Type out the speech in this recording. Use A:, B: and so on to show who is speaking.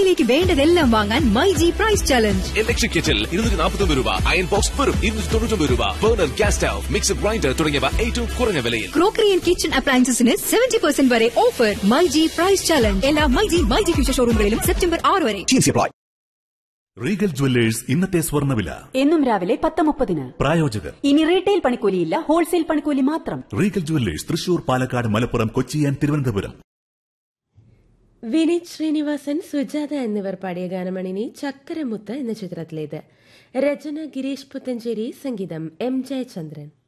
A: വീട്ടിലേക്ക് വേണ്ടതെല്ലാം വാങ്ങാൻ My G price challenge
B: electric kettle ഇരുന്നൂറ്റി നാൽപ്പത്തൊമ്പത് രൂപ അയൺ ബോക്സ് വെറും ഇരുന്നൂറ്റി തൊണ്ണൂറ്റൊമ്പത് രൂപ burner gas stove mixer grinder തുടങ്ങിയവ ഏറ്റവും കുറഞ്ഞ വിലയിൽ
A: ക്രോക്കറി ആൻഡ് കിച്ചൺ അപ്ലയൻസസിന് സെവന്റി പെർസെന്റ് വരെ offer My G price challenge എല്ലാ My G My G future ഷോറൂമുകളിലും സെപ്റ്റംബർ ആറ് വരെ
C: റീഗൽ ജുവല്ലേഴ്സ് ഇന്നത്തെ സ്വർണ്ണവില
D: എന്നും രാവിലെ പത്ത് മുപ്പതിന്
C: പ്രായോജകർ
D: ഇനി റീറ്റെയിൽ പണിക്കൂലിയില്ല ഹോൾസെയിൽ പണിക്കൂലി മാത്രം
C: Regal jewellers Thrissur Palakkad Malappuram Kochi and Thiruvananthapuram
E: Vineeth Sreenivasan Sujatha എന്നിവർ പാടിയ ഗാനമണിനി ചക്കരമുത്ത് എന്ന ചിത്രത്തിലേത് രചന ഗിരീഷ് പുത്തഞ്ചേരി സംഗീതം എം ജയചന്ദ്രൻ